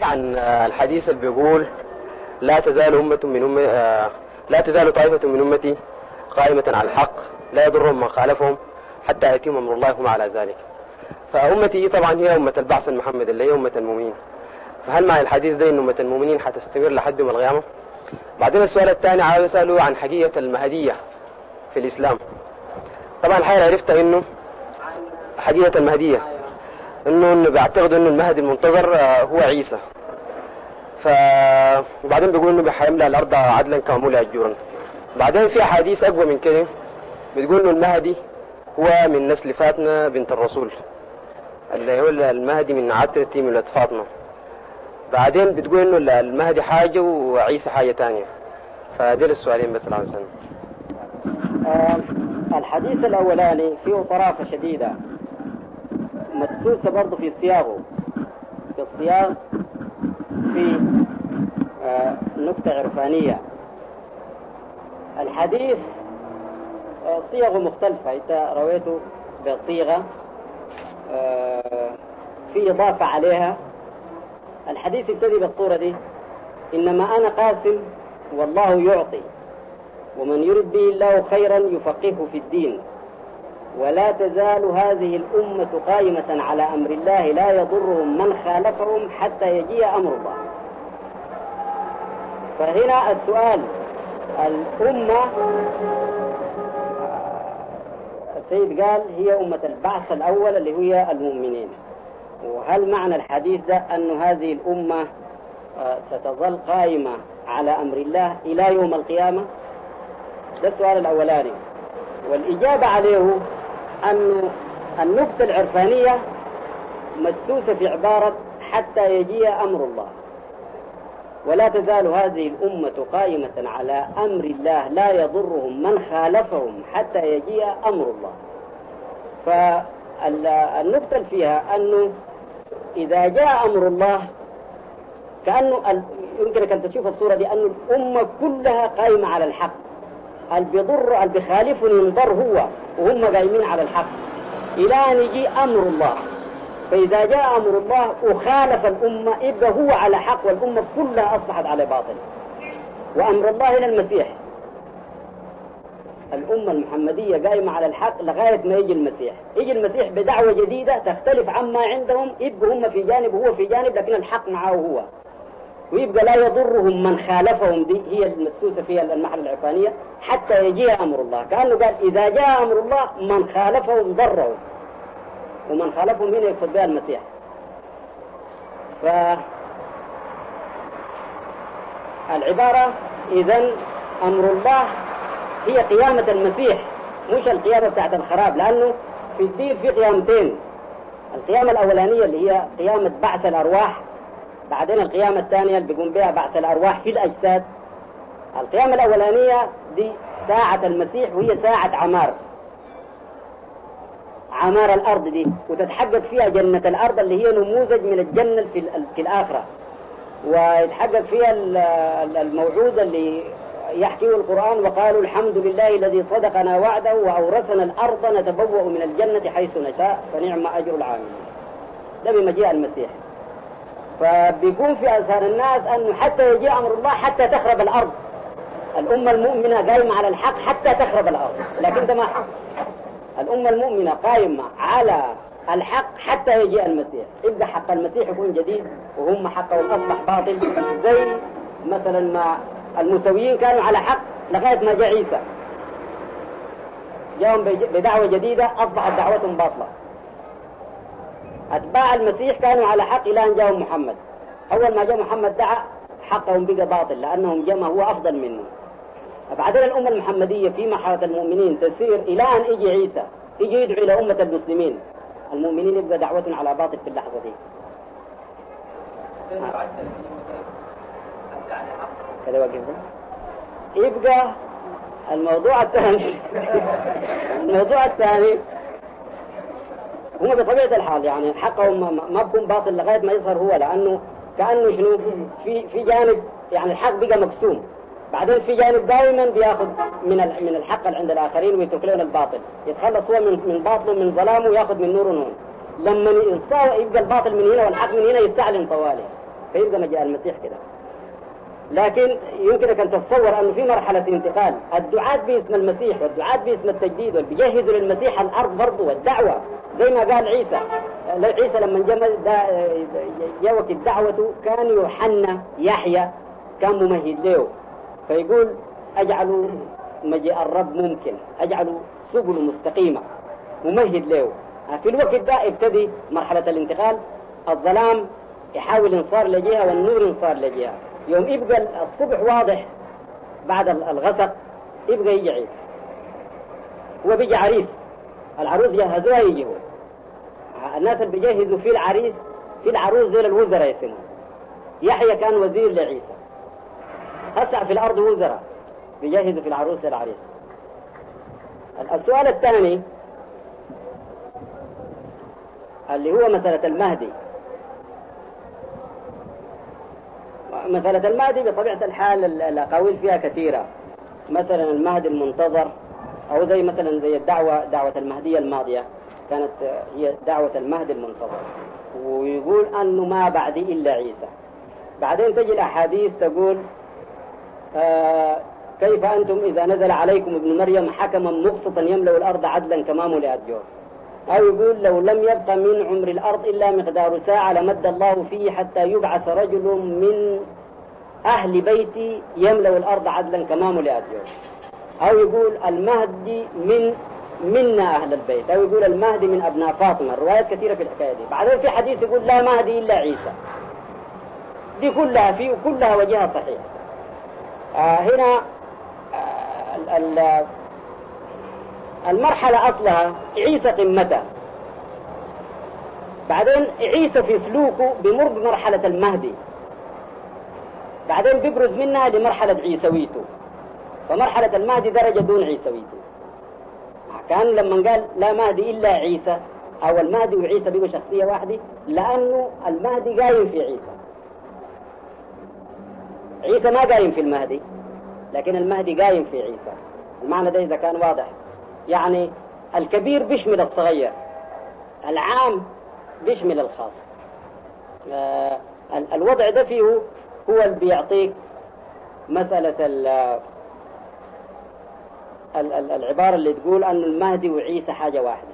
سمعت عن الحديث اللي بيقول لا تزال أمة من أمة لا تزال طائفة من أمتي قائمة على الحق لا يضرهم من خالفهم حتى يأتيهم أمر الله هم على ذلك فأمتي طبعا هي أمة البعث المحمد اللي هي أمة المؤمنين فهل مع الحديث ده أن أمة المؤمنين حتستمر لحد يوم القيامة؟ بعدين السؤال الثاني عاوز أسأله عن حقيقة المهدية في الإسلام طبعا الحقيقة عرفت أنه حقيقة المهدية انه إنه بيعتقدوا انه المهدي المنتظر آه، هو عيسى ف وبعدين بيقول انه حيملأ الارض عدلا كما ملئت جورا بعدين في احاديث اقوى من كده بتقول انه المهدي هو من نسل فاطمه بنت الرسول اللي هو المهدي من عترتي من ولاد فاطمه بعدين بتقول انه المهدي حاجه وعيسى حاجه ثانيه فديل السؤالين بس اللي عاوز آه الحديث الاولاني فيه طرافه شديده مدسوسة برضه في صياغه في الصياغ في آه نكتة عرفانية الحديث آه صيغه مختلفة أنت رويته بصيغة آه في إضافة عليها الحديث يبتدي بالصورة دي إنما أنا قاسم والله يعطي ومن يرد به الله خيرا يفقهه في الدين ولا تزال هذه الأمة قائمة على أمر الله لا يضرهم من خالفهم حتى يجيء أمر الله فهنا السؤال الأمة السيد قال هي أمة البعث الأول اللي هي المؤمنين وهل معنى الحديث ده أن هذه الأمة آه، ستظل قائمة على أمر الله إلى يوم القيامة ده السؤال الأولاني والإجابة عليه أن النقطة العرفانية مدسوسة في عبارة حتى يجيء أمر الله ولا تزال هذه الأمة قائمة على أمر الله لا يضرهم من خالفهم حتى يجيء أمر الله فالنقطة فيها أنه إذا جاء أمر الله كأنه يمكنك أن تشوف الصورة دي أن الأمة كلها قائمة على الحق اللي بيضر اللي بيخالفهم ينضر هو وهم قايمين على الحق إلى أن يجي أمر الله فإذا جاء أمر الله وخالف الأمة يبقى هو على حق والأمة كلها أصبحت على باطل وأمر الله إلى المسيح الأمة المحمدية قايمة على الحق لغاية ما يجي المسيح يجي المسيح بدعوة جديدة تختلف عما عندهم يبقى هم في جانب وهو في جانب لكن الحق معه هو ويبقى لا يضرهم من خالفهم دي هي المدسوسة فيها المحل العرفانية حتى يجي أمر الله كأنه قال إذا جاء أمر الله من خالفهم ضرهم ومن خالفهم هنا يقصد بها المسيح ف العبارة إذا أمر الله هي قيامة المسيح مش القيامة بتاعت الخراب لأنه في الدين في قيامتين القيامة الأولانية اللي هي قيامة بعث الأرواح بعدين القيامة الثانية اللي بيقوم بها بعث الأرواح في الأجساد القيامة الأولانية دي ساعة المسيح وهي ساعة عمار عمار الأرض دي وتتحقق فيها جنة الأرض اللي هي نموذج من الجنة في, في الآخرة ويتحقق فيها الموعود اللي يحكيه القرآن وقالوا الحمد لله الذي صدقنا وعده وأورثنا الأرض نتبوأ من الجنة حيث نشاء فنعم أجر العاملين ده بمجيء المسيح فبيكون في أذهان الناس أنه حتى يجي أمر الله حتى تخرب الأرض الأمة المؤمنة قائمة على الحق حتى تخرب الأرض لكن ده ما حق الأمة المؤمنة قائمة على الحق حتى يجي المسيح يبقى حق المسيح يكون جديد وهم حقهم أصبح باطل زي مثلا ما المسويين كانوا على حق لغاية ما جاء عيسى جاءهم بدعوة جديدة أصبحت دعوتهم باطلة أتباع المسيح كانوا على حق إلى أن جاءهم محمد أول ما جاء محمد دعا حقهم بقى باطل لأنهم جمع هو أفضل منه بعدين الأمة المحمدية في مرحلة المؤمنين تسير إلى أن يجي عيسى يجي يدعو إلى أمة المسلمين المؤمنين يبقى دعوة على باطل في اللحظة دي كذا واقف يبقى الموضوع الثاني الموضوع الثاني هم بطبيعة الحال يعني حقهم ما بكون باطل لغاية ما يظهر هو لأنه كأنه شنو في في جانب يعني الحق بقى مقسوم بعدين في جانب دائما بياخذ من من الحق اللي عند الاخرين ويترك لهم الباطل يتخلص هو من من باطله من ظلامه وياخذ من نوره نور لما يبقى الباطل من هنا والحق من هنا يستعلن طوالي فيبقى مجيء المسيح كده لكن يمكنك أن تتصور أنه في مرحلة انتقال الدعاة باسم المسيح والدعاة باسم التجديد والبيجهزوا للمسيح الأرض برضه والدعوة زي ما قال عيسى عيسى لما جاء جا وقت دعوته كان يوحنا يحيى كان ممهد له فيقول أجعل مجيء الرب ممكن أجعل سبل مستقيمة ممهد له في الوقت ده ابتدي مرحلة الانتقال الظلام يحاول ينصار لجهة والنور ينصار لجهة يوم يبقى الصبح واضح بعد الغسق يبقى يجي عيسى هو بيجي عريس العروس جهزوها يجي هو الناس اللي بيجهزوا في العريس في العروس زي الوزراء يسمون يحيى كان وزير لعيسى هسه في الأرض وزراء بيجهزوا في العروس للعريس السؤال الثاني اللي هو مسألة المهدي مسألة المهدي بطبيعة الحال الأقاويل فيها كثيرة مثلا المهدي المنتظر أو زي مثلا زي الدعوة دعوة المهدية الماضية كانت هي دعوة المهدي المنتظر ويقول أنه ما بعدي إلا عيسى بعدين تجي الأحاديث تقول آه كيف أنتم إذا نزل عليكم ابن مريم حكما مقسطا يملأ الأرض عدلا كما ملئت جور أو يقول لو لم يبق من عمر الأرض إلا مقدار ساعة لمد الله فيه حتى يبعث رجل من أهل بيتي يملأ الأرض عدلا كما ملئت جور أو يقول المهدي من منا أهل البيت أو يقول المهدي من أبناء فاطمة الروايات كثيرة في الحكاية دي بعدين في حديث يقول لا مهدي إلا عيسى دي كلها في وكلها وجهها صحيح آه هنا آه المرحلة أصلها عيسى قمتها بعدين عيسى في سلوكه بمر بمرحلة المهدي بعدين بيبرز منها لمرحلة عيسويته فمرحلة المهدي درجة دون عيسويته كان لما قال لا مهدي إلا عيسى أو المهدي وعيسى بيقوا شخصية واحدة لأنه المهدي قايم في عيسى عيسى ما قايم في المهدي لكن المهدي قايم في عيسى المعنى ده إذا كان واضح يعني الكبير بيشمل الصغير العام بيشمل الخاص آه الوضع ده فيه هو اللي بيعطيك مسألة ال ال العبارة اللي تقول أن المهدي وعيسى حاجة واحدة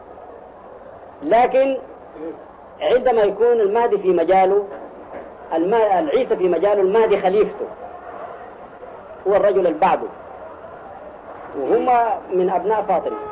لكن عندما يكون المهدي في مجاله العيسى في مجاله المهدي خليفته هو الرجل اللي بعده وهم من أبناء فاطمة